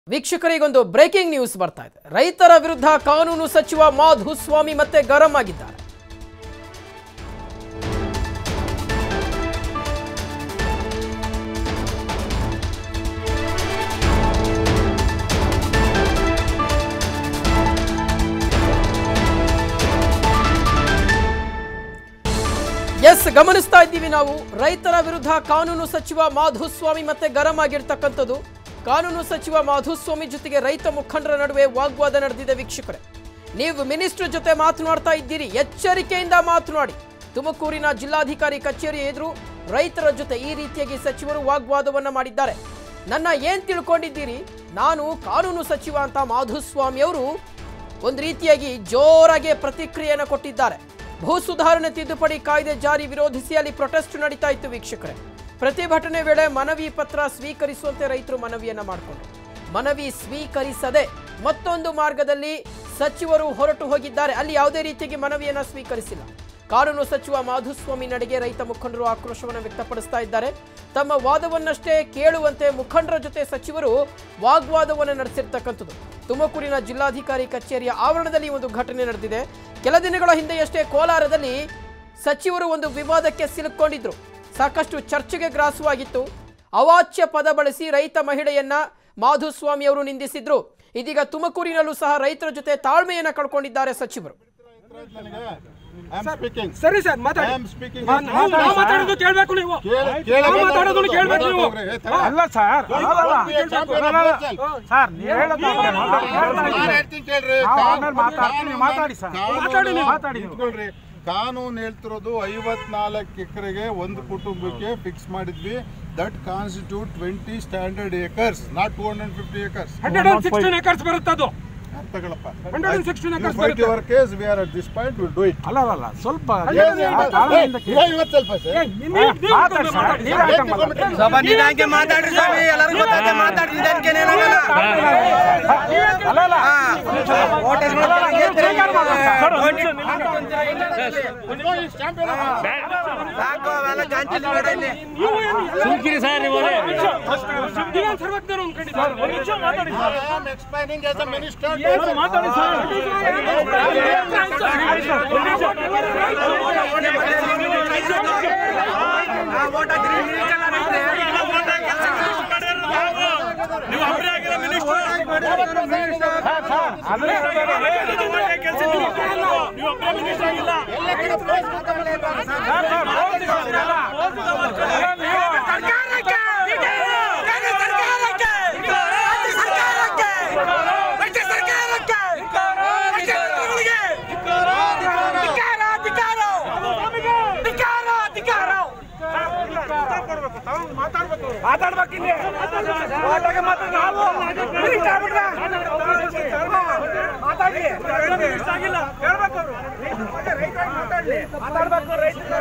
ವೀಕ್ಷಕರಿಗೊಂದು breaking news ಬರ್ತಾ ಇದೆ ರೈತರ ವಿರುದ್ಧ ಕಾನೂನು ಸಚಿವ ಮಾಧುಸ್ವಾಮಿ ಮತ್ತೆ ಗರಂ ಆಗಿದ್ದಾರೆ ಎಸ್ ಗಮನಿಸ್ತಾ ಇದ್ದೀವಿ ನಾವು ರೈತರ ವಿರುದ್ಧ ಕಾನೂನು ಸಚಿವ ಮಾಧುಸ್ವಾಮಿ ಮತ್ತೆ ಗರಂ ಆಗಿರ್ತಕ್ಕಂಥದ್ದು ಕಾನೂನು ಸಚಿವ ಮಾಧುಸ್ವಾಮಿ ಜೊತೆಗೆ ರೈತ ಮುಖಂಡರ ನಡುವೆ ವಾಗ್ವಾದ ನಡೆದಿದೆ ವೀಕ್ಷಕರೇ ನೀವು ಮಿನಿಸ್ಟರ್ ಜೊತೆ ಮಾತನಾಡ್ತಾ ಇದ್ದೀರಿ ಎಚ್ಚರಿಕೆಯಿಂದ ಮಾತನಾಡಿ ತುಮಕೂರಿನ ಜಿಲ್ಲಾಧಿಕಾರಿ ಕಚೇರಿ ಎದುರು ರೈತರ ಜೊತೆ ಈ ರೀತಿಯಾಗಿ ಸಚಿವರು ವಾಗ್ವಾದವನ್ನ ಮಾಡಿದ್ದಾರೆ ನನ್ನ ಏನ್ ತಿಳ್ಕೊಂಡಿದ್ದೀರಿ ನಾನು ಕಾನೂನು ಸಚಿವ ಅಂತ ಮಾಧುಸ್ವಾಮಿ ಅವರು ಒಂದು ರೀತಿಯಾಗಿ ಜೋರಾಗಿ ಪ್ರತಿಕ್ರಿಯೆಯನ್ನು ಕೊಟ್ಟಿದ್ದಾರೆ ಭೂ ಸುಧಾರಣೆ ತಿದ್ದುಪಡಿ ಕಾಯ್ದೆ ಜಾರಿ ವಿರೋಧಿಸಿ ಅಲ್ಲಿ ಪ್ರೊಟೆಸ್ಟ್ ನಡೀತಾ ಇತ್ತು ವೀಕ್ಷಕರೇ ಪ್ರತಿಭಟನೆ ವೇಳೆ ಮನವಿ ಪತ್ರ ಸ್ವೀಕರಿಸುವಂತೆ ರೈತರು ಮನವಿಯನ್ನ ಮಾಡಿಕೊಂಡ್ರು ಮನವಿ ಸ್ವೀಕರಿಸದೆ ಮತ್ತೊಂದು ಮಾರ್ಗದಲ್ಲಿ ಸಚಿವರು ಹೊರಟು ಹೋಗಿದ್ದಾರೆ ಅಲ್ಲಿ ಯಾವುದೇ ರೀತಿಯಾಗಿ ಮನವಿಯನ್ನ ಸ್ವೀಕರಿಸಿಲ್ಲ ಕಾನೂನು ಸಚಿವ ಮಾಧುಸ್ವಾಮಿ ನಡೆಗೆ ರೈತ ಮುಖಂಡರು ಆಕ್ರೋಶವನ್ನು ವ್ಯಕ್ತಪಡಿಸ್ತಾ ಇದ್ದಾರೆ ತಮ್ಮ ವಾದವನ್ನಷ್ಟೇ ಕೇಳುವಂತೆ ಮುಖಂಡರ ಜೊತೆ ಸಚಿವರು ವಾಗ್ವಾದವನ್ನು ನಡೆಸಿರ್ತಕ್ಕಂಥದ್ದು ತುಮಕೂರಿನ ಜಿಲ್ಲಾಧಿಕಾರಿ ಕಚೇರಿಯ ಆವರಣದಲ್ಲಿ ಈ ಒಂದು ಘಟನೆ ನಡೆದಿದೆ ಕೆಲ ದಿನಗಳ ಹಿಂದೆಯಷ್ಟೇ ಕೋಲಾರದಲ್ಲಿ ಸಚಿವರು ಒಂದು ವಿವಾದಕ್ಕೆ ಸಿಲುಕೊಂಡಿದ್ರು ಸಾಕಷ್ಟು ಚರ್ಚೆಗೆ ಗ್ರಾಸವಾಗಿತ್ತು ಅವಾಚ್ಯ ಪದ ಬಳಸಿ ರೈತ ಮಹಿಳೆಯನ್ನ ಮಾಧುಸ್ವಾಮಿ ಅವರು ನಿಂದಿಸಿದ್ರು ಇದೀಗ ತುಮಕೂರಿನಲ್ಲೂ ಸಹ ರೈತರ ಜೊತೆ ತಾಳ್ಮೆಯನ್ನ ಕಳ್ಕೊಂಡಿದ್ದಾರೆ ಸಚಿವರು I'm speaking. ಸರಿ ಸರ್ ಮಾತಾಡಿ I am speaking. ನಾ- ನಾ- ನಾ ಮಾತಾಡೋದು ಕೇಳ್ಬೇಕು ನೀವು ಕೇಳ- ಕೇಳ- ನಾ ಮಾತಾಡೋದನ್ನ ಕೇಳ್ಬೇಕು ನೀವು ಹೋಗ್ರಿ, ಏ, ತಗ. ಅಲ್ಲ ಸರ್ ಅಲ್ಲಲ್ಲ. Don't be a champion of yourself. Sir ನೀವು ಹೇಳೋದು ಮಾತಾಡಿ, ಮಾತಾಡಿ. ನಾನ್ ಹೇಳ್ತೀನಿ ಕೇಳ್ರಿ. ನಾವು ಕಾನೂನು- ಆಮೇಲೆ ಮಾತಾಡ್ತೀನಿ, ನೀವು ಮಾತಾಡಿ ಸರ್. ಕಾನೂನು- ಮಾತಾಡಿ ನೀವು. ಮಾತಾಡಿ ನೀವು. ನಿಂತ್ಕೊಳ್ರಿ. ಕಾನೂನು ಹೇಳ್ತಿರೋದು ಐವತ್ನಾಲ್ಕು ಎಕರೆಗೆ ಒಂದು ಕುಟುಂಬಕ್ಕೆ ಫಿಕ್ಸ್ ಮಾಡಿದ್ವಿ that constitute twenty standard acres not two hundred fifty acres hundred and sixteen acres ಬರುತ್ತೆ ಅದು ಅರ್ಥಗಳಪ್ಪ 116 acres ಫೈಟ್ ಬರುತ್ತೆ. Your case we are at this point will do it ಅಲ್ಲ ಅಲ್ಲ ಸ್ವಲ್ಪ ತಾಳ್ಮೆಯಿಂದ ಕೇಳಿ. ಇವತ್ತು ಸ್ವಲ್ಪ ಸರ್ ಮಾತಾಡಿ ಸರ್, ನೀವೇ ಹಾಕಂಗ್ ಮಾತಾಡಿ. ಸ್ವಲ್ಪ ನಿಧಾನಕ್ಕೆ ಮಾತಾಡ್ರಿ ಸ್ವಾಮಿ ಎಲ್ಲರಿಗೂ ಗೊತ್ತೈತೆ ಮಾತಾಡ್ರಿ ನಿಧಾನಕ್ಕೆ ಏನಾಗಲ್ಲ ಅಲ್ಲ, ಅಲ್ಲ. ಸಾಕು ಅವೆಲ್ಲ ಗಾಂಚಲಿ ಬೇಡ ಇಲ್ಲಿ ಸಂವಿಧಾನ ಸರ್ವಜ್ಞರು ಅನ್ಕೊಂಡಿದ್ದಾರೆ ಒಂದು ನಿಮಿಷ ಮಾತಾಡಿ I am explaining as a minister. Vote ಹಾಕಿರಿ ನೀವೆಲ್ಲ ರೈತ್ರೆ. ಮಾತಾಡ್ಬೇಕು ಇಲ್ಲಿ ಮಾತಾಡಿ ಮಾತಾಡಿ ನಾವು ಮಿನಿಟ್ ಆಗ್ಬಿಟ್ರ ಮಾತಾಡಿ ಆಗಿಲ್ಲ ಹೇಳ್ಬೇಕು ಅವರು ಮಾತಾಡ್ಲಿ ಮಾತಾಡ್ಬೇಕು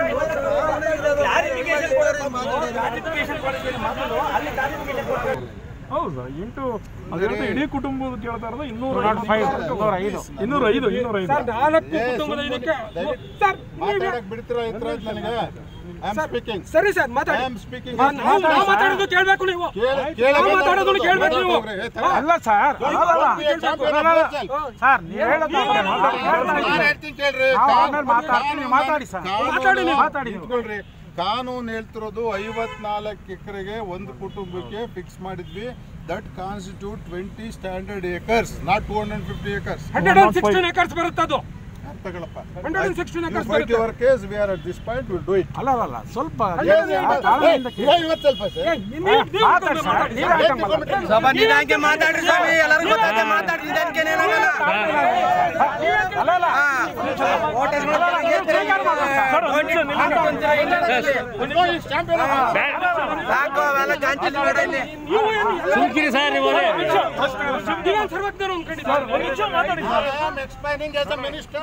ಹೌದು ಎಂಟು ಅದರಿಂದ ಇಡೀ ಕುಟುಂಬ ಕೇಳ್ತಾ ಇರೋದು ಇನ್ನೂರ Not five, ಇನ್ನೂರ ಐದು. ಇನ್ನೂರ ಐದು ಇನ್ನೂರ ಐದು ಸರ್ ನಾಲ್ಕು ಕುಟುಂಬದ ಇದಕ್ಕೆ ಸರ್ ಮಾತಾಡಕ್ ಬಿಡ್ತೀರಾ ಇತ್ರ ನನಗೆ ಐ ಆಮ್ ಸ್ಪೀಕಿಂಗ್ ಸರಿ ಸರ್ ಮಾತಾಡಿ ಐ ಆಮ್ ಸ್ಪೀಕಿಂಗ್ ನಾ- ನಾ- ನಾ ಮಾತಾಡೋದು ಕೇಳ್ಬೇಕು ನೀವು ನಾ ಮಾತಾಡೋದನ್ನ ಕೇಳ್ಬೇಕು ನೀವು ಅಲ್ಲ ಸರ್ ಅಲ್ಲಲ್ಲ. ಸರ್ ನೀವು ಹೇಳೋದು ಮಾತಾಡಿ, ಮಾತಾಡಿ. ನಾನು ಹೇಳ್ತೀನಿ ಕೇಳ್ರಿ ನಾವು ಕಾನೂನು- ಆಮೇಲೆ ಮಾತಾಡ್ತೀನಿ, ನೀವು ಮಾತಾಡಿ ಸರ್. ಕಾನೂನು- ಮಾತಾಡಿ ನೀವು. ಮಾತಾಡಿ ನೀವು. ನಿಂತ್ಕೊಳ್ರಿ. ಕಾನೂನು ಹೇಳ್ತಿರೋದು ಐವತ್ನಾಲ್ಕು ಎಕರೆಗೆ ಒಂದು ಕುಟುಂಬಕ್ಕೆ ಫಿಕ್ಸ್ ಮಾಡಿದ್ವಿ that constitute twenty standard acres not two hundred fifty acres hundred and sixteen acres ಬರುತ್ತೆ ಅದು ಅರ್ಥಗಳಪ್ಪ hundred and sixteen acres fight ಬರುತ್ತೆ your case we are at this point will do it ಅಲ್ಲ ಅಲ್ಲ, ಅಲ್ಲ ಸ್ವಲ್ಪ ತಾಳ್ಮೆಯಿಂದ ಕೇಳಿ. ಇವತ್ತು ಸ್ವಲ್ಪ ಸರ್ ಮಾತಾಡಿ ಸರ್, ನೀವೇ ಹಾಕಂಗ್ ಮಾತಾಡಿ. ಸ್ವಲ್ಪ ನಿಧಾನಕ್ಕೆ ಮಾತಾಡ್ರಿ ಸ್ವಾಮಿ ಎಲ್ಲರಿಗೂ ಗೊತ್ತೈತೆ ಮಾತಾಡ್ರಿ ನಿಧಾನಕ್ಕೆ ಏನಾಗಲ್ಲ ಅಲ್ಲ, ಅಲ್ಲ. ಸಾಕು ಅವೆಲ್ಲ ಗಾಂಚಲಿ ಬೇಡ ಇಲ್ಲಿ ಸಂವಿಧಾನ ಸರ್ವಜ್ಞರು ಅನ್ಕೊಂಡಿದ್ದಾರೆ ಒಂದು ನಿಮಿಷ ಮಾತಾಡಿ I am explaining as a minister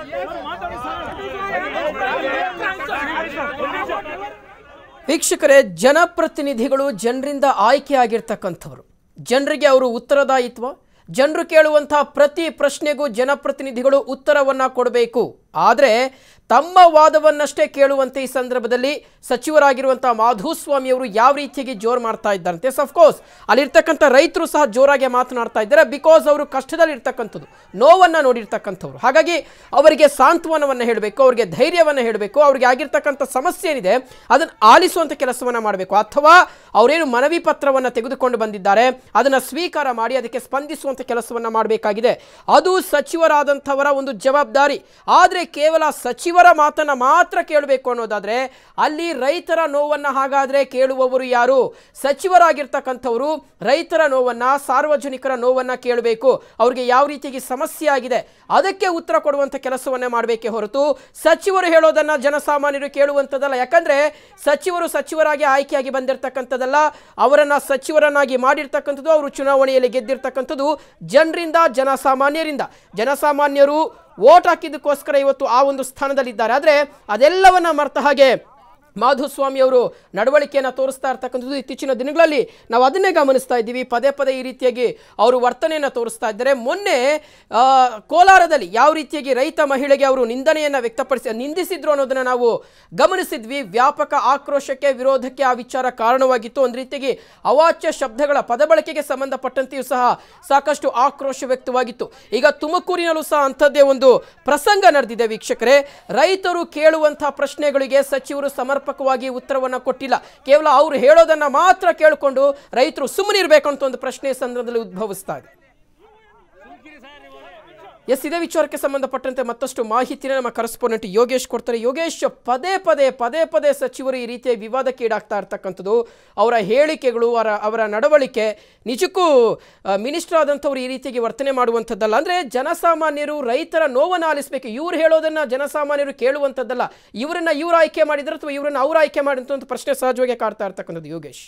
ವೀಕ್ಷಕರೇ ಜನಪ್ರತಿನಿಧಿಗಳು ಜನರಿಂದ ಆಯ್ಕೆಯಾಗಿರ್ತಕ್ಕಂಥವರು ಜನರಿಗೆ ಅವರು ಉತ್ತರದಾಯಿತ್ವ ಜನರು ಕೇಳುವಂತಹ ಪ್ರತಿ ಪ್ರಶ್ನೆಗೂ ಜನಪ್ರತಿನಿಧಿಗಳು ಉತ್ತರವನ್ನ ಕೊಡಬೇಕು ಆದರೆ ತಮ್ಮ ವಾದವನ್ನಷ್ಟೇ ಕೇಳುವಂತೆ ಈ ಸಂದರ್ಭದಲ್ಲಿ ಸಚಿವರಾಗಿರುವಂತಹ ಮಾಧುಸ್ವಾಮಿ ಅವರು ಯಾವ ರೀತಿಯಾಗಿ ಜೋರು ಮಾಡ್ತಾ ಇದ್ದಾರಂತೆ ಅಫ್ಕೋರ್ಸ್ ಅಲ್ಲಿರ್ತಕ್ಕಂಥ ರೈತರು ಸಹ ಜೋರಾಗಿ ಮಾತನಾಡ್ತಾ ಇದ್ದಾರೆ ಬಿಕಾಸ್ ಅವರು ಕಷ್ಟದಲ್ಲಿ ಇರ್ತಕ್ಕಂಥದ್ದು ನೋವನ್ನ ನೋಡಿರ್ತಕ್ಕಂಥವ್ರು ಹಾಗಾಗಿ ಅವರಿಗೆ ಸಾಂತ್ವನವನ್ನು ಹೇಳಬೇಕು ಅವರಿಗೆ ಧೈರ್ಯವನ್ನು ಹೇಳಬೇಕು ಅವರಿಗೆ ಆಗಿರ್ತಕ್ಕಂಥ ಸಮಸ್ಯೆ ಏನಿದೆ ಅದನ್ನು ಆಲಿಸುವಂಥ ಕೆಲಸವನ್ನು ಮಾಡಬೇಕು ಅಥವಾ ಅವರೇನು ಮನವಿ ಪತ್ರವನ್ನು ತೆಗೆದುಕೊಂಡು ಬಂದಿದ್ದಾರೆ ಅದನ್ನು ಸ್ವೀಕಾರ ಮಾಡಿ ಅದಕ್ಕೆ ಸ್ಪಂದಿಸುವಂಥ ಕೆಲಸವನ್ನು ಮಾಡಬೇಕಾಗಿದೆ ಅದು ಸಚಿವರಾದಂಥವರ ಒಂದು ಜವಾಬ್ದಾರಿ ಆದರೆ ಕೇವಲ ಸಚಿವರ ಮಾತನ್ನು ಮಾತ್ರ ಕೇಳಬೇಕು ಅನ್ನೋದಾದ್ರೆ ಅಲ್ಲಿ ರೈತರ ನೋವನ್ನು ಹಾಗಾದ್ರೆ ಕೇಳುವವರು ಯಾರು ಸಚಿವರಾಗಿರ್ತಕ್ಕಂಥವರು ರೈತರ ನೋವನ್ನ ಸಾರ್ವಜನಿಕರ ನೋವನ್ನ ಕೇಳಬೇಕು ಅವ್ರಿಗೆ ಯಾವ ರೀತಿಯಾಗಿ ಸಮಸ್ಯೆ ಆಗಿದೆ ಅದಕ್ಕೆ ಉತ್ತರ ಕೊಡುವಂಥ ಕೆಲಸವನ್ನೇ ಮಾಡಬೇಕೇ ಹೊರತು ಸಚಿವರು ಹೇಳೋದನ್ನ ಜನಸಾಮಾನ್ಯರು ಕೇಳುವಂಥದ್ದಲ್ಲ ಯಾಕಂದ್ರೆ ಸಚಿವರು ಸಚಿವರಾಗಿ ಆಯ್ಕೆಯಾಗಿ ಬಂದಿರತಕ್ಕಂಥದ್ದಲ್ಲ ಅವರನ್ನ ಸಚಿವರನ್ನಾಗಿ ಮಾಡಿರ್ತಕ್ಕಂಥದ್ದು ಅವರು ಚುನಾವಣೆಯಲ್ಲಿ ಗೆದ್ದಿರ್ತಕ್ಕಂಥದ್ದು ಜನರಿಂದ ಜನಸಾಮಾನ್ಯರಿಂದ ಜನಸಾಮಾನ್ಯರು ವೋಟ್ ಹಾಕಿದ್ದಕ್ಕೋಸ್ಕರ ಇವತ್ತು ಆ ಒಂದು ಸ್ಥಾನದಲ್ಲಿದ್ದಾರೆ ಆದರೆ ಅದೆಲ್ಲವನ್ನ ಮರ್ತ ಹಾಗೆ ಮಾಧುಸ್ವಾಮಿ ಅವರು ನಡವಳಿಕೆಯನ್ನು ತೋರಿಸ್ತಾ ಇರ್ತಕ್ಕಂಥದ್ದು ಇತ್ತೀಚಿನ ದಿನಗಳಲ್ಲಿ ನಾವು ಅದನ್ನೇ ಗಮನಿಸ್ತಾ ಇದ್ದೀವಿ ಪದೇ ಪದೇ ಈ ರೀತಿಯಾಗಿ ಅವರು ವರ್ತನೆಯನ್ನು ತೋರಿಸ್ತಾ ಇದ್ದಾರೆ ಮೊನ್ನೆ ಆ, ಕೋಲಾರದಲ್ಲಿ ಯಾವ ರೀತಿಯಾಗಿ ರೈತ ಮಹಿಳೆಗೆ ಅವರು ನಿಂದನೆಯನ್ನು ವ್ಯಕ್ತಪಡಿಸಿ ನಿಂದಿಸಿದ್ರು ಅನ್ನೋದನ್ನು ನಾವು ಗಮನಿಸಿದ್ವಿ ವ್ಯಾಪಕ ಆಕ್ರೋಶಕ್ಕೆ ವಿರೋಧಕ್ಕೆ ಆ ವಿಚಾರ ಕಾರಣವಾಗಿತ್ತು ಒಂದು ರೀತಿಯಾಗಿ ಅವಾಚ್ಯ ಶಬ್ದಗಳ ಪದಬಳಕೆಗೆ ಸಂಬಂಧಪಟ್ಟಂತೆಯೂ ಸಹ ಸಾಕಷ್ಟು ಆಕ್ರೋಶ ವ್ಯಕ್ತವಾಗಿತ್ತು ಈಗ ತುಮಕೂರಿನಲ್ಲೂ ಸಹ ಅಂಥದ್ದೇ ಒಂದು ಪ್ರಸಂಗ ನಡೆದಿದೆ ವೀಕ್ಷಕರೇ ರೈತರು ಕೇಳುವಂತಹ ಪ್ರಶ್ನೆಗಳಿಗೆ ಸಚಿವರು ಸಮರ್ಪಕವಾಗಿ ಉತ್ತರವನ್ನು ಕೊಟ್ಟಿಲ್ಲ ಕೇವಲ ಅವರು ಹೇಳೋದನ್ನ ಮಾತ್ರ ಕೇಳಿಕೊಂಡು ರೈತರು ಸುಮ್ಮನಿರ್ಬೇಕು ಅಂತ ಒಂದು ಪ್ರಶ್ನೆ ಈ ಸಂದರ್ಭದಲ್ಲಿ ಉದ್ಭವಿಸ್ತಾ ಇದೆ ಎಸ್ ಇದೇ ವಿಚಾರಕ್ಕೆ ಸಂಬಂಧಪಟ್ಟಂತೆ ಮತ್ತಷ್ಟು ಮಾಹಿತಿನ ನಮ್ಮ ಕರೆಸ್ಪಾಂಡೆಂಟ್ ಯೋಗೇಶ್ ಕೊಡ್ತಾರೆ ಯೋಗೇಶ್ ಪದೇ ಪದೇ ಪದೇ ಪದೇ ಸಚಿವರು ಈ ರೀತಿಯ ವಿವಾದಕ್ಕೆ ಈಡಾಗ್ತಾ ಇರ್ತಕ್ಕಂಥದ್ದು ಅವರ ಹೇಳಿಕೆಗಳು ಅವರ ಅವರ ನಡವಳಿಕೆ ನಿಜಕ್ಕೂ ಮಿನಿಸ್ಟರ್ ಆದಂಥವ್ರು ಈ ರೀತಿಯಾಗಿ ವರ್ತನೆ ಮಾಡುವಂಥದ್ದಲ್ಲ ಅಂದರೆ ಜನಸಾಮಾನ್ಯರು ರೈತರ ನೋವನ್ನು ಆಲಿಸಬೇಕು ಇವ್ರು ಹೇಳೋದನ್ನ ಜನಸಾಮಾನ್ಯರು ಕೇಳುವಂಥದ್ದಲ್ಲ ಇವರನ್ನ ಇವ್ರು ಆಯ್ಕೆ ಮಾಡಿದ್ರೆ ಅಥವಾ ಇವರನ್ನ ಅವ್ರು ಆಯ್ಕೆ ಮಾಡಿದಂಥ ಒಂದು ಪ್ರಶ್ನೆ ಸಹಜವಾಗಿ ಕಾಡ್ತಾ ಇರ್ತಕ್ಕಂಥದ್ದು ಯೋಗೇಶ್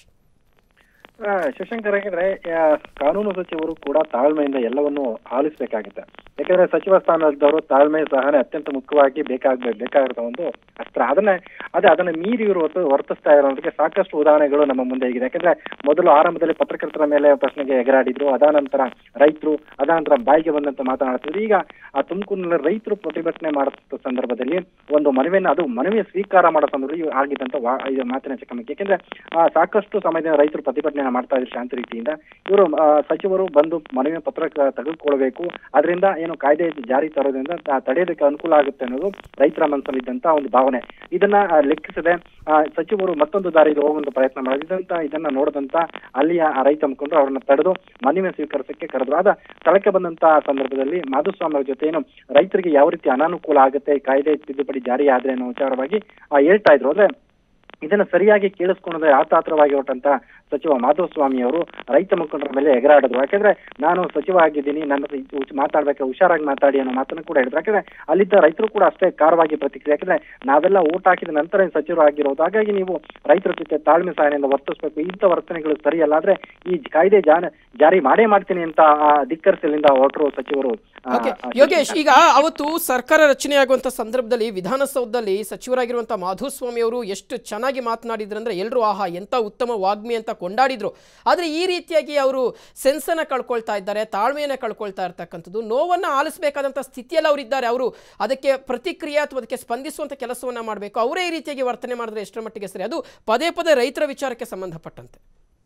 ಆ, ಶಿವಶಂಕರ್ ಹಾಗಿದ್ರೆ ಆ, ಕಾನೂನು ಸಚಿವರು ಕೂಡ ತಾಳ್ಮೆಯಿಂದ ಎಲ್ಲವನ್ನು ಆಲಿಸಬೇಕಾಗುತ್ತೆ ಯಾಕಂದ್ರೆ ಸಚಿವ ಸ್ಥಾನದವರು ತಾಳ್ಮೆ ಸಹನೆ ಅತ್ಯಂತ ಮುಖ್ಯವಾಗಿ ಬೇಕಾಗ ಬೇಕಾಗಿರೋ ಒಂದು ಅಸ್ತ್ರ ಅದನ್ನ ಅದೇ ಅದನ್ನ ಮೀರಿ ಇವರು ವರ್ತ- ವರ್ತಿಸ್ತಾ ಇರೋದಕ್ಕೆ ಸಾಕಷ್ಟು ಉದಾಹರಣೆಗಳು ನಮ್ಮ ಮುಂದೆ ಇದೆ ಯಾಕಂದ್ರೆ ಮೊದಲು ಆರಂಭದಲ್ಲಿ ಪತ್ರಕರ್ತರ ಮೇಲೆ ಪ್ರಶ್ನೆಗೆ ಎಗರಾಡಿದ್ರು ಅದಾನಂತರ ರೈತರು ಅದಾನಂತರ ಬಾಯಿಗೆ ಬಂದಂತ ಮಾತನಾಡ್ತಿದ್ರು ಈಗ ಆ ತುಮಕೂರಿನಲ್ಲಿ ರೈತರು ಪ್ರತಿಭಟನೆ ಮಾಡುತ್ತ ಸಂದರ್ಭದಲ್ಲಿ ಒಂದು ಮನವಿಯನ್ನು ಅದು ಮನವಿಯ ಸ್ವೀಕಾರ ಮಾಡೋ ಸಂದರ್ಭದಲ್ಲಿ ಆಗಿದ್ದಂತ ವಾ- ಇದು ಮಾತಿನ ಚಕಮಕಿ ಯಾಕಂದ್ರೆ ಆ, ಸಾಕಷ್ಟು ಸಮಯದಿಂದ ರೈತರು ಪ್ರತಿಭಟನೆ ಮಾಡ್ತಾ ಇದ್ರು ಶಾಂತ ರೀತಿಯಿಂದ ಇವರು ಸಚಿವರು ಬಂದು ಮನವಿ ಪತ್ರ ಕ- ತೆಗೆದುಕೊಳ್ಬೇಕು ಅದರಿಂದ ಏನು ಕಾಯ್ದೆ ಜಾರಿ ತರೋದ್ರಿಂದ ತ- ತಡೆಯೋದಕ್ಕೆ ಅನುಕೂಲ ಆಗುತ್ತೆ ಅನ್ನೋದು ರೈತರ ಮನಸ್ಸಲ್ಲಿದ್ದಂತ ಒಂದು ಭಾವನೆ ಇದನ್ನ ಆ, ಲೆಕ್ಕಿಸದೆ ಆ, ಸಚಿವರು ಮತ್ತೊಂದು ದಾರಿಗೆ ಹೋಗುವಂತ ಪ್ರಯತ್ನ ಮಾಡಿದಂತ ಇದನ್ನ ನೋಡಿದಂತ ಅಲ್ಲಿಯ ಆ ರೈತ ಮುಖಂಡರು ಅವ್ರನ್ನ ತಡೆದು ಮನವಿ ಸ್ವೀಕರಿಸಕ್ಕೆ ಕರೆದ್ರು ಆದ ಸ್ಥಳಕ್ಕೆ ಬಂದಂತ ಸಂದರ್ಭದಲ್ಲಿ ಮಾಧುಸ್ವಾಮಿ ಅವ್ರ ಜೊತೆ ಏನು ರೈತರಿಗೆ ಯಾವ ರೀತಿ ಅನಾನುಕೂಲ ಆಗುತ್ತೆ ಈ ಕಾಯ್ದೆ ತಿದ್ದುಪಡಿ ಜಾರಿ ಆದ್ರೆ ಅನ್ನೋ ವಿಚಾರವಾಗಿ ಆ, ಹೇಳ್ತಾ ಇದ್ರು ಅಂದ್ರೆ ಇದನ್ನ ಸರಿಯಾಗಿ ಕೇಳಿಸ್ಕೊಳ್ಳದೆ ಆತಾತ್ರವಾಗಿ ಹೊರಟಂತ ಸಚಿವ ಮಾಧವಸ್ವಾಮಿ ಅವರು ರೈತ ಮುಖಂಡರ ಮೇಲೆ ಎಗರಾಡಿದ್ರು ಯಾಕಂದ್ರೆ ನಾನು ಸಚಿವ ಆಗಿದ್ದೀನಿ ನನ್ನ ಹತ್ರ ಇದು ಹುಷ್- ಮಾತಾಡ್ಬೇಕು ಹುಷಾರಾಗಿ ಮಾತಾಡಿ ಅನ್ನೋ ಮಾತನ್ನು ಕೂಡ ಹೇಳಿದ್ರು ಯಾಕಂದ್ರೆ ಅಲ್ಲಿದ್ದ ರೈತರು ಕೂಡ ಅಷ್ಟೇ ಕಾರವಾಗಿ ಪ್ರತಿಕ್ರಿಯೆ ಯಾಕಂದ್ರೆ ನಾವೆಲ್ಲ ಓಟ್ ಹಾಕಿದ ನಂತರ ಸಚಿವರು ಆಗಿರೋದು ಹಾಗಾಗಿ ನೀವು ರೈತರ ಜೊತೆ ತಾಳ್ಮೆ ಸಹಾಯದಿಂದ ವರ್ತಿಸ್ಬೇಕು ಇಂಥ ವರ್ತನೆಗಳು ಸರಿಯಲ್ಲ ಆದ್ರೆ ಈ ಕಾಯ್ದೆ ಜಾನ ಜಾರಿ ಮಾಡೇ ಮಾಡ್ತೀನಿ ಅಂತ ಆ, ಧಿಕ್ಕರಿಸಲಿಂದ ಹೊರಟರು ಸಚಿವರು ಆ, ಓಕೆ ಆ, ಯೋಗೇಶ್ ಈಗ ಅವತ್ತು ಸರ್ಕಾರ ರಚನೆಯಾಗುವಂಥ ಸಂದರ್ಭದಲ್ಲಿ ವಿಧಾನಸೌಧದಲ್ಲಿ ಸಚಿವರಾಗಿರುವಂಥ ಮಾಧುಸ್ವಾಮಿ ಅವರು ಎಷ್ಟು ಚೆನ್ನಾಗಿ ಮಾತನಾಡಿದ್ರಂದ್ರೆ ಎಲ್ಲರೂ ಆಹಾ ಎಂಥ ಉತ್ತಮ ವಾಗ್ಮಿ ಅಂತ ಕೊಂಡಾಡಿದ್ರು ಆದರೆ ಈ ರೀತಿಯಾಗಿ ಅವರು ಸೆನ್ಸನ್ನು ಕಳ್ಕೊಳ್ತಾ ಇದ್ದಾರೆ ತಾಳ್ಮೆಯನ್ನು ಕಳ್ಕೊಳ್ತಾ ಇರ್ತಕ್ಕಂಥದ್ದು ನೋವನ್ನು ಆಲಿಸಬೇಕಾದಂಥ ಸ್ಥಿತಿಯಲ್ಲಿ ಅವರು ಇದ್ದಾರೆ ಅವರು ಅದಕ್ಕೆ ಪ್ರತಿಕ್ರಿಯೆ ಅಥವಾ ಅದಕ್ಕೆ ಸ್ಪಂದಿಸುವಂಥ ಕೆಲಸವನ್ನು ಮಾಡಬೇಕು ಅವರೇ ಈ ರೀತಿಯಾಗಿ ವರ್ತನೆ ಮಾಡಿದ್ರೆ ಎಷ್ಟರ ಮಟ್ಟಿಗೆ ಸರಿ ಅದು ಪದೇ ಪದೇ ರೈತರ ವಿಚಾರಕ್ಕೆ ಸಂಬಂಧಪಟ್ಟಂತೆ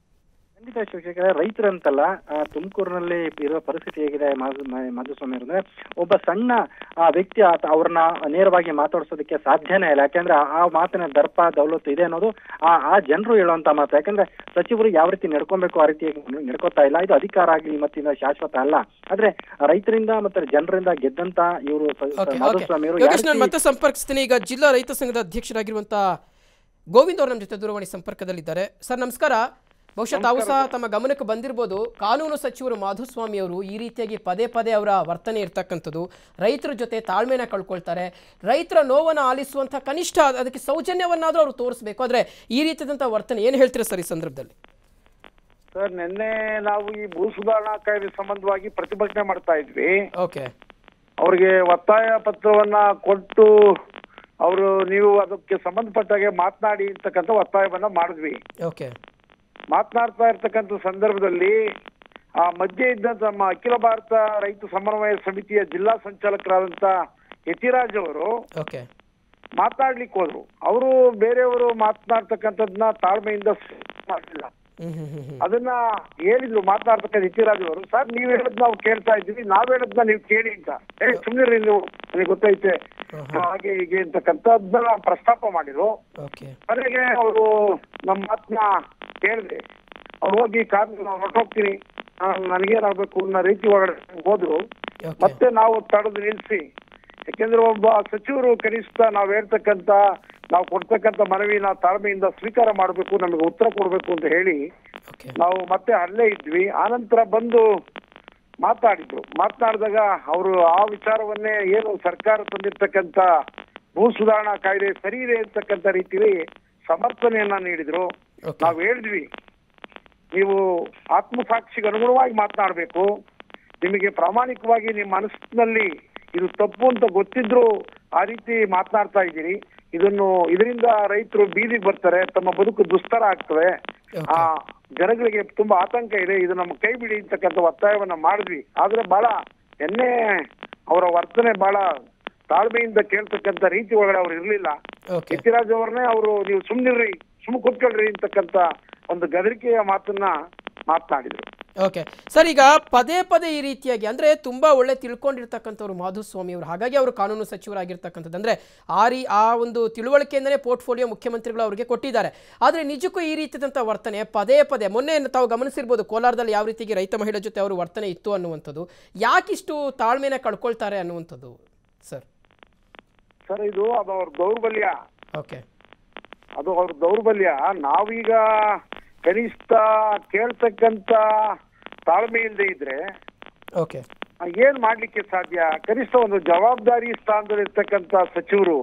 ಖಂಡಿತ ಶಿವಶೇಖರ ರೈತರಂತಲ್ಲ ಆ, ತುಮಕೂರಿನಲ್ಲಿ ಇರುವ ಪರಿಸ್ಥಿತಿ ಹೇಗಿದೆ ಮಾಧು- ಮ- ಮಾಧುಸ್ವಾಮಿ ಅವ್ರು ಅಂದ್ರೆ ಒಬ್ಬ ಸಣ್ಣ ಆ, ವ್ಯಕ್ತಿ ಆತ ಅವ್ರನ್ನ ನೇರವಾಗಿ ಮಾತಾಡ್ಸೋದಕ್ಕೆ ಸಾಧ್ಯನೇ ಇಲ್ಲ ಯಾಕಂದ್ರೆ ಆ- ಆ ಮಾತಿನ ದರ್ಪ ದೌಲತ್ತು ಇದೆ ಅನ್ನೋದು ಆ ಆ ಜನರು ಹೇಳುವಂತ ಮಾತು ಯಾಕಂದ್ರೆ ಸಚಿವರು ಯಾವ ರೀತಿ ನಡ್ಕೊಬೇಕು ಆ ರೀತಿ ನಡ್ಕೋತಾ ಇಲ್ಲ ಇದು ಅಧಿಕಾರ ಆಗ್ಲಿ ಮತ್ತಿಂದ ಶಾಶ್ವತ ಅಲ್ಲ ಆದ್ರೆ ರೈತರಿಂದ ಮತ್ತೆ ಜನರಿಂದ ಗೆದ್ದಂತ ಇವರು ಓಕೆ ಓಕೆ ಮಾಧುಸ್ವಾಮಿ ಅವರು ಯೋಗೇಶ್ ನಾನು ಮತ್ತೆ ಸಂಪರ್ಕಿಸ್ತೀನಿ ಈಗ ಜಿಲ್ಲಾ ರೈತ ಸಂಘದ ಅಧ್ಯಕ್ಷರಾಗಿರುವಂಥ ಗೋವಿಂದ್ ಅವರು ನಮ್ಮ ಜೊತೆ ದೂರವಾಣಿ ಸಂಪರ್ಕದಲ್ಲಿದ್ದಾರೆ ಸರ್ ನಮಸ್ಕಾರ ಬಹುಶಃ ತಾವು ಸಹ ತಮ್ಮ ಗಮನಕ್ಕೆ ಬಂದಿರ್ಬೋದು ಕಾನೂನು ಸಚಿವರು ಮಾಧುಸ್ವಾಮಿ ಅವರು ಈ ರೀತಿಯಾಗಿ ಪದೇ ಪದೇ ಅವರ ವರ್ತನೆ ಇರ್ತಕ್ಕಂಥದ್ದು ರೈತರ ಜೊತೆ ತಾಳ್ಮೆನ ಕಳ್ಕೊಳ್ತಾರೆ ರೈತರ ನೋವನ್ನು ಆಲಿಸುವಂಥ ಕನಿಷ್ಠ ಅದಕ್ಕೆ ಸೌಜನ್ಯವನ್ನಾದರೂ ಅವರು ತೋರಿಸ್ಬೇಕು ಆದರೆ ಈ ರೀತಿಯಾದಂಥ ವರ್ತನೆ ಏನು ಹೇಳ್ತೀರಾ ಸರ್ ಈ ಸಂದರ್ಭದಲ್ಲಿ ಸರ್ ನಿನ್ನೆ ನಾವು ಈ ಭೂ ಸುಧಾರಣಾ ಕಾಯ್ದೆ ಸಂಬಂಧವಾಗಿ ಪ್ರತಿಭಟನೆ ಮಾಡ್ತಾ ಇದ್ವಿ ಓಕೆ ಅವ್ರಿಗೆ ಒತ್ತಾಯ ಪತ್ರವನ್ನ ಕೊಟ್ಟು ಅವರು ನೀವು ಅದಕ್ಕೆ ಸಂಬಂಧಪಟ್ಟಾಗೆ ಮಾತನಾಡಿ ಅಂತಕ್ಕಂಥ ಒತ್ತಾಯವನ್ನ ಮಾಡಿದ್ವಿ ಓಕೆ ಮಾತನಾಡ್ತಾ ಇರ್ತಕ್ಕಂಥ ಸಂದರ್ಭದಲ್ಲಿ ಆ ಮಧ್ಯೆ ಇದ್ದಂತ ನಮ್ಮ ಅಖಿಲ ಭಾರತ ರೈತ ಸಮನ್ವಯ ಸಮಿತಿಯ ಜಿಲ್ಲಾ ಸಂಚಾಲಕರಾದಂತ ಯತಿರಾಜ್ ಅವರು ಓಕೆ ಮಾತಾಡ್ಲಿಕ್ಕೆ ಹೋದ್ರು ಅವರು ಬೇರೆಯವರು ಮಾತನಾಡ್ತಕ್ಕಂಥದ್ದನ್ನ ತಾಳ್ಮೆಯಿಂದ ಮಾಡಲಿಲ್ಲ ಹ್ಮ್ ಹ್ಮ್ ಹ್ಮ್ ಹ್ಮ್ ಅದನ್ನ ಹೇಳಿದ್ರು ಮಾತನಾಡ್ತಕ್ಕಂಥ ಇತಿರಾಜ್ ಅವರು ಸರ್ ನೀವ್ ಹೇಳದ್ ನಾವು ಕೇಳ್ತಾ ಇದ್ವಿ ನಾವ್ ಹೇಳದ್ನ ನೀವು ಕೇಳಿ ಅಂತ ಏ ಸುಮ್ನಿರ್ರಿ ನೀವು ನನಗೆ ಗೊತ್ತೈತೆ ಹಾಗೆ ಹೀಗೆ ಅಂತಕ್ಕಂಥದ್ದನ್ನ ಪ್ರಸ್ತಾಪ ಮಾಡಿದ್ರು ಓಕೆ ಕೊನೆಗೆ ಅವರು ನಮ್ಮ ಮಾತನ್ನ ಕೇಳಿದೆ ಅವ್ರು ಹೋಗಿ ಕಾರ್ ಹೊರಟೋಗ್ತೀನಿ ನನಗೇನಾಗ್ಬೇಕು ಅನ್ನೋ ರೀತಿ ಒಳಗಡೆ ಹೋದ್ರು ಓಕೆ ಮತ್ತೆ ನಾವು ತಡೆದು ನಿಲ್ಸಿ ಯಾಕೆಂದ್ರೆ ಒಬ್ಬ ಸಚಿವರು ಕನಿಷ್ಠ ನಾವ್ ಹೇಳ್ತಕ್ಕಂತ ನಾವು ಕೊಡ್ತಕ್ಕಂತ ಮನವಿನ ತಾಳ್ಮೆಯಿಂದ ಸ್ವೀಕಾರ ಮಾಡಬೇಕು ನಮಗೆ ಉತ್ತರ ಕೊಡ್ಬೇಕು ಅಂತ ಹೇಳಿ ಓಕೆ ನಾವು ಮತ್ತೆ ಅಲ್ಲೇ ಇದ್ವಿ ಆನಂತರ ಬಂದು ಮಾತಾಡಿದ್ರು ಮಾತನಾಡಿದಾಗ ಅವರು ಆ ವಿಚಾರವನ್ನೇ ಏನು ಸರ್ಕಾರ ತಂದಿರ್ತಕ್ಕಂತ ಭೂ ಸುಧಾರಣಾ ಕಾಯ್ದೆ ಸರಿ ಇದೆ ಅಂತಕ್ಕಂಥ ರೀತಿಯಲ್ಲಿ ಸಮರ್ಥನೆಯನ್ನ ನೀಡಿದ್ರು ಓಕೆ ನಾವ್ ಹೇಳಿದ್ವಿ ನೀವು ಆತ್ಮಸಾಕ್ಷಿಗೆ ಅನುಗುಣವಾಗಿ ಮಾತನಾಡಬೇಕು ನಿಮಗೆ ಪ್ರಾಮಾಣಿಕವಾಗಿ ನಿಮ್ಮ ಮನಸ್ಸಿನಲ್ಲಿ ಇದು ತಪ್ಪು ಅಂತ ಗೊತ್ತಿದ್ರು ಆ ರೀತಿ ಮಾತನಾಡ್ತಾ ಇದ್ದೀರಿ ಇದನ್ನು ಇದರಿಂದ ರೈತರು ಬೀದಿಗೆ ಬರ್ತಾರೆ ತಮ್ಮ ಬದುಕು ದುಸ್ತರ ಆಗ್ತವೆ ಆ ಜನಗಳಿಗೆ ತುಂಬಾ ಆತಂಕ ಇದೆ ಇದು ನಮ್ಮ ಕೈ ಬಿಡಿ ಅಂತಕ್ಕಂಥ ಒತ್ತಾಯವನ್ನ ಮಾಡಿದ್ವಿ ಆದ್ರೆ ಬಹಳ ಎನ್ನೆ ಅವರ ವರ್ತನೆ ಬಹಳ ತಾಳ್ಮೆಯಿಂದ ಕೇಳ್ತಕ್ಕಂಥ ರೀತಿ ಒಳಗಡೆ ಅವ್ರು ಇರ್ಲಿಲ್ಲ ಓಕೆ ಯತಿರಾಜ್ ಅವ್ರನ್ನೇ ಅವರು ನೀವು ಸುಮ್ನಿರ್ರಿ ಸುಮ್ ಕೂತ್ಕೊಳ್ರಿ ಅಂತಕ್ಕಂತ ಒಂದು ಗದರಿಕೆಯ ಮಾತನ್ನ ಮಾತನಾಡಿದ್ರು ಓಕೆ ಸರ್ ಈಗ ಪದೇ ಪದೇ ಈ ರೀತಿಯಾಗಿ ಅಂದ್ರೆ ತುಂಬಾ ಒಳ್ಳೆ ತಿಳ್ಕೊಂಡಿರ್ತಕ್ಕಂಥವ್ರು ಮಾಧುಸ್ವಾಮಿ ಅವರು ಹಾಗಾಗಿ ಅವರು ಕಾನೂನು ಸಚಿವರಾಗಿರ್ತಕ್ಕಂಥದ್ದು ಅಂದ್ರೆ ಆ ರೀ ಆ ಒಂದು ತಿಳುವಳಿಕೆಯಿಂದಲೇ ಪೋರ್ಟ್ಫೋಲಿಯೋ ಮುಖ್ಯಮಂತ್ರಿಗಳು ಅವರಿಗೆ ಕೊಟ್ಟಿದ್ದಾರೆ ಆದರೆ ನಿಜಕ್ಕೂ ಈ ರೀತಿಯಾದಂಥ ವರ್ತನೆ ಪದೇ ಪದೇ ಮೊನ್ನೆ ತಾವು ಗಮನಿಸಿರ್ಬೋದು ಕೋಲಾರದಲ್ಲಿ ಯಾವ ರೀತಿಗೆ ರೈತ ಮಹಿಳೆ ಜೊತೆ ಅವರು ವರ್ತನೆ ಇತ್ತು ಅನ್ನುವಂಥದ್ದು ಯಾಕಿಷ್ಟು ತಾಳ್ಮೆನ ಕಳ್ಕೊಳ್ತಾರೆ ಅನ್ನುವಂಥದ್ದು ಸರ್ ಸರ್ ಇದು ಅದು ಅವ್ರ ದೌರ್ಬಲ್ಯ ಓಕೆ ಅದು ಅವ್ರ ದೌರ್ಬಲ್ಯ ನಾವೀಗ ಕನಿಷ್ಠ ಕೇಳ್ತಕ್ಕಂತ ತಾಳ್ಮೆ ಇಲ್ಲದೆ ಇದ್ರೆ ಓಕೆ ಆ, ಏನ್ ಮಾಡ್ಲಿಕ್ಕೆ ಸಾಧ್ಯ ಕನಿಷ್ಠ ಒಂದು ಜವಾಬ್ದಾರಿ ಸ್ಥಾನದಲ್ಲಿರ್ತಕ್ಕಂತ ಸಚಿವರು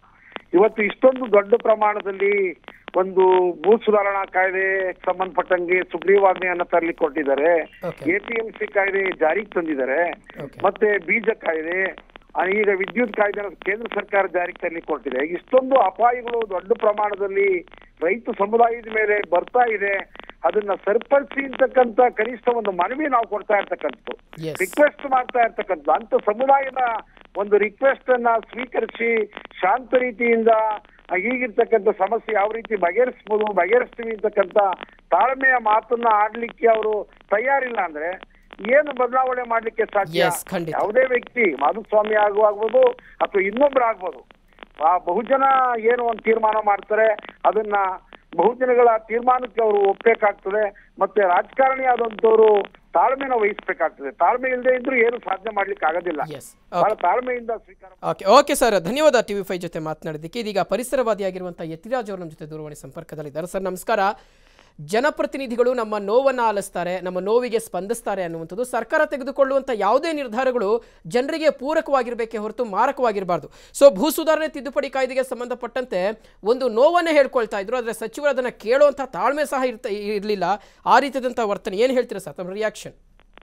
ಇವತ್ತು ಇಷ್ಟೊಂದು ದೊಡ್ಡ ಪ್ರಮಾಣದಲ್ಲಿ ಒಂದು ಭೂ ಸುಧಾರಣಾ ಕಾಯ್ದೆ ಸಂಬಂಧಪಟ್ಟಂಗೆ ಸುಗ್ರೀವಾಜ್ಞೆಯನ್ನ ತರಲಿಕ್ಕೆ ಕೊಟ್ಟಿದ್ದಾರೆ Okay. ಎಪಿಎಂಸಿ ಕಾಯ್ದೆ ಜಾರಿಗೆ ತಂದಿದ್ದಾರೆ Okay. ಮತ್ತೆ ಬೀಜ ಕಾಯ್ದೆ ಆ, ಈಗ ವಿದ್ಯುತ್ ಕಾಯ್ದೆ ಕೇಂದ್ರ ಸರ್ಕಾರ ಜಾರಿಗೆ ತರಲಿಕ್ಕೆ ಕೊಟ್ಟಿದೆ ಇಷ್ಟೊಂದು ಅಪಾಯಗಳು ದೊಡ್ಡ ಪ್ರಮಾಣದಲ್ಲಿ ರೈತ ಸಮುದಾಯದ ಮೇಲೆ ಬರ್ತಾ ಇದೆ ಅದನ್ನ ಸರಿಪಡಿಸಿ ಅಂತಕ್ಕಂತ ಕನಿಷ್ಠ ಒಂದು ಮನವಿ ನಾವು ಕೊಡ್ತಾ ಇರ್ತಕ್ಕಂಥದ್ದು Yes. ರಿಕ್ವೆಸ್ಟ್ ಮಾಡ್ತಾ ಇರ್ತಕ್ಕಂಥದ್ದು ಅಂತ ಸಮುದಾಯದ ಒಂದು ರಿಕ್ವೆಸ್ಟ್ ಅನ್ನ ಸ್ವೀಕರಿಸಿ ಶಾಂತ ರೀತಿಯಿಂದ ಆ, ಈಗಿರ್ತಕ್ಕಂಥ ಸಮಸ್ಯೆ ಯಾವ ರೀತಿ ಬಗೆಹರಿಸ್ಬೋದು ಬಗೆಹರಿಸ್ತೀವಿ ಅಂತಕ್ಕಂಥ ತಾಳ್ಮೆಯ ಮಾತನ್ನ ಆಡ್ಲಿಕ್ಕೆ ಅವರು ತಯಾರಿಲ್ಲ ಅಂದ್ರೆ ಏನು ಬದಲಾವಣೆ ಮಾಡ್ಲಿಕ್ಕೆ ಸಾಧ್ಯ Yes, ಖಂಡಿತ. ಯಾವುದೇ ವ್ಯಕ್ತಿ ಮಾಧುಸ್ವಾಮಿ ಆಗು ಆಗ್ಬೋದು ಅಥವಾ ಇನ್ನೊಬ್ರು ಆಗ್ಬೋದು ಆ ಬಹುಜನ ಏನು ಒಂದು ತೀರ್ಮಾನ ಮಾಡ್ತಾರೆ ಅದನ್ನ ಬಹುಜನಗಳ ತೀರ್ಮಾನಕ್ಕೆ ಅವರು ಒಪ್ಬೇಕಾಗ್ತದೆ ಮತ್ತೆ ರಾಜಕಾರಣಿ ಆದಂತವ್ರು ತಾಳ್ಮೆನ ವಹಿಸ್ಬೇಕಾಗ್ತದೆ ತಾಳ್ಮೆ ಇಲ್ಲದೆ ಇದ್ರೂ ಏನು ಸಾಧನೆ ಮಾಡ್ಲಿಕ್ಕೆ ಆಗೋದಿಲ್ಲ ಎಸ್ ಬಹಳ ತಾಳ್ಮೆಯಿಂದ ಸ್ವೀಕಾರ ಓಕೆ ಓಕೆ ಸರ್ ಧನ್ಯವಾದ ಟಿ ವಿ ಫೈ ಜೊತೆ ಮಾತನಾಡಿದ್ದಕ್ಕೆ ಇದೀಗ ಪರಿಸರವಾದಿಯಾಗಿರುವಂಥ ಯತಿರಾಜ್ ಅವರು ನಮ್ಮ ಜೊತೆ ದೂರವಾಣಿ ಸಂಪರ್ಕದಲ್ಲಿದ್ದಾರೆ ಸರ್ ನಮಸ್ಕಾರ ಜನಪ್ರತಿನಿಧಿಗಳು ನಮ್ಮ ನೋವನ್ನು ಆಲಿಸ್ತಾರೆ ನಮ್ಮ ನೋವಿಗೆ ಸ್ಪಂದಿಸ್ತಾರೆ ಅನ್ನುವಂಥದ್ದು ಸರ್ಕಾರ ತೆಗೆದುಕೊಳ್ಳುವಂಥ ಯಾವುದೇ ನಿರ್ಧಾರಗಳು ಜನರಿಗೆ ಪೂರಕವಾಗಿರಬೇಕೇ ಹೊರತು ಮಾರಕವಾಗಿರಬಾರ್ದು ಸೊ ಭೂ ಸುಧಾರಣೆ ತಿದ್ದುಪಡಿ ಕಾಯ್ದೆಗೆ ಸಂಬಂಧಪಟ್ಟಂತೆ ಒಂದು ನೋವನ್ನೇ ಹೇಳ್ಕೊಳ್ತಾ ಇದ್ರು ಆದರೆ ಸಚಿವರು ಅದನ್ನು ಕೇಳುವಂಥ ತಾಳ್ಮೆ ಸಹ ಇರ್ತ ಇರಲಿಲ್ಲ ಆ ರೀತಿಯಾದಂಥ ವರ್ತನೆ ಏನು ಹೇಳ್ತೀರಾ ಸರ್ ತಮ್ಮ ರಿಯಾಕ್ಷನ್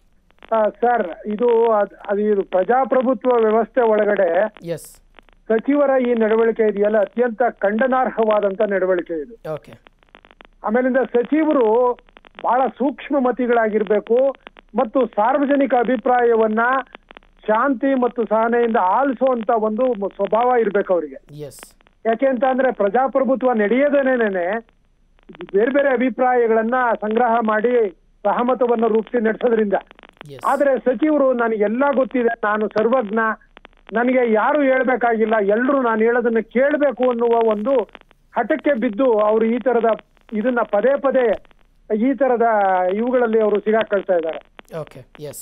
ಆ, ಸರ್ ಇದು ಅದ್- ಅದು ಇದು ಪ್ರಜಾಪ್ರಭುತ್ವ ವ್ಯವಸ್ಥೆ ಒಳಗಡೆ ಎಸ್ ಸಚಿವರ ಈ ನಡವಳಿಕೆ ಇದೆಯಲ್ಲ ಅತ್ಯಂತ ಖಂಡನಾರ್ಹವಾದಂತ ನಡವಳಿಕೆ ಇದು ಓಕೆ ಆಮೇಲಿಂದ ಸಚಿವರು ಬಹಳ ಸೂಕ್ಷ್ಮ ಮತಿಗಳಾಗಿರ್ಬೇಕು ಮತ್ತು ಸಾರ್ವಜನಿಕ ಅಭಿಪ್ರಾಯವನ್ನ ಶಾಂತಿ ಮತ್ತು ಸಹನೆಯಿಂದ ಆಲಿಸುವಂತ ಒಂದು ಮ- ಸ್ವಭಾವ ಇರ್ಬೇಕು ಅವರಿಗೆ ಎಸ್ ಯಾಕೆ ಅಂತ ಅಂದ್ರೆ ಪ್ರಜಾಪ್ರಭುತ್ವ ನಡೆಯದೇನೇನೆ ಬೇರೆ ಬೇರೆ ಅಭಿಪ್ರಾಯಗಳನ್ನ ಸಂಗ್ರಹ ಮಾಡಿ ಸಹಮತವನ್ನ ರೂಪಿಸಿ ನಡೆಸೋದ್ರಿಂದ ಎಸ್ ಆದ್ರೆ ಸಚಿವರು ನನಗೆಲ್ಲ ಗೊತ್ತಿದೆ ನಾನು ಸರ್ವಜ್ಞ ನನಗೆ ಯಾರು ಹೇಳ್ಬೇಕಾಗಿಲ್ಲ ಎಲ್ರು ನಾನು ಹೇಳೋದನ್ನ ಕೇಳಬೇಕು ಅನ್ನುವ ಒಂದು ಹಠಕ್ಕೆ ಬಿದ್ದು ಅವರು ಈ ತರದ ಇದನ್ನ ಪದೇ ಪದೇ ಈ ತರದ ಇವುಗಳಲ್ಲಿ ಅವರು ಸಿಗಾಕೊಳ್ತಾ ಇದ್ದಾರೆ ಓಕೆ ಎಸ್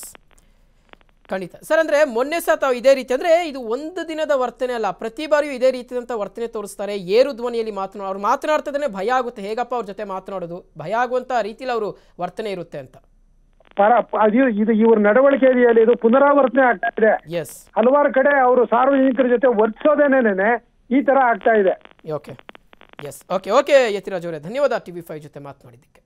ಖಂಡಿತ ಸರ್ ಅಂದರೆ ಮೊನ್ನೆ ಸಹ ತಾವು ಇದೇ ರೀತಿ ಅಂದರೆ ಇದು ಒಂದು ದಿನದ ವರ್ತನೆ ಅಲ್ಲ ಪ್ರತಿ ಬಾರಿಯೂ ಇದೇ ರೀತಿಯಾದಂಥ ವರ್ತನೆ ತೋರಿಸ್ತಾರೆ ಏರು ಧ್ವನಿಯಲ್ಲಿ ಮಾತನಾಡ ಅವ್ರು ಮಾತನಾಡ್ತಿದ್ರೆ ಭಯ ಆಗುತ್ತೆ ಹೇಗಪ್ಪ ಅವ್ರ ಜೊತೆ ಮಾತನಾಡೋದು ಭಯ ಆಗುವಂಥ ರೀತಿಯಲ್ಲಿ ಅವರು ವರ್ತನೆ ಇರುತ್ತೆ ಅಂತ ಪರ ಅದು ಇದು ಇವ್ರ ನಡವಳಿಕೆ ಇದೆಯಲ್ಲ ಇದು ಪುನರಾವರ್ತನೆ ಆಗ್ತಾ ಇದೆ ಎಸ್ ಹಲವಾರು ಕಡೆ ಅವರು ಸಾರ್ವಜನಿಕರ ಜೊತೆ ವರ್ತಿಸೋದೇನೇನೆ ಈ ತರ ಆಗ್ತಾ ಇದೆ okay yes okay okay Yathiraj ಅವರೇ ಧನ್ಯವಾದ ಟಿ ವಿ ಫೈವ್ ಜೊತೆ ಮಾತನಾಡಿದ್ದಕ್ಕೆ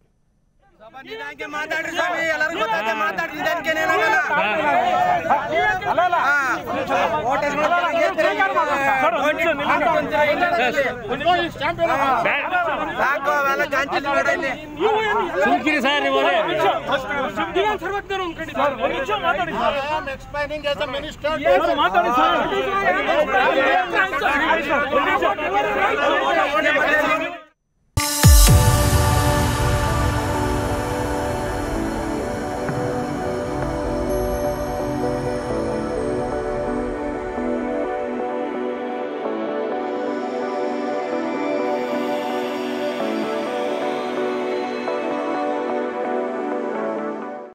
ಮಾತಾಡ್ರಿ ಸ್ವಾಮಿ ಎಲ್ಲರಿಗೂ ಗೊತ್ತೈತೆ ಮಾತಾಡ್ರಿ ಇದಕ್ಕೇನೇನಾಗಲ್ಲ ಅಲ್ಲ ಅಲ್ಲ ಹಾ. ಸಾಕು ಅವೆಲ್ಲ ಗಾಂಚಲಿ ಬೇಡ ಇಲ್ಲಿ ನೀವು ಏನು ಸುಮ್ಕಿರಿ ಸರ್ ನೀವು ನೀವೇನು ಸರ್ವಜ್ಞರು ಅನ್ಕೊಂಡಿದ್ದೀರಾ? ಒಂದು ನಿಮಿಷ ಮಾತಾಡಿ sir. explaining as a minister. Sir, ಮಾತಾಡಿ ಸರ್. ಒಂದು ನಿಮಿಷ.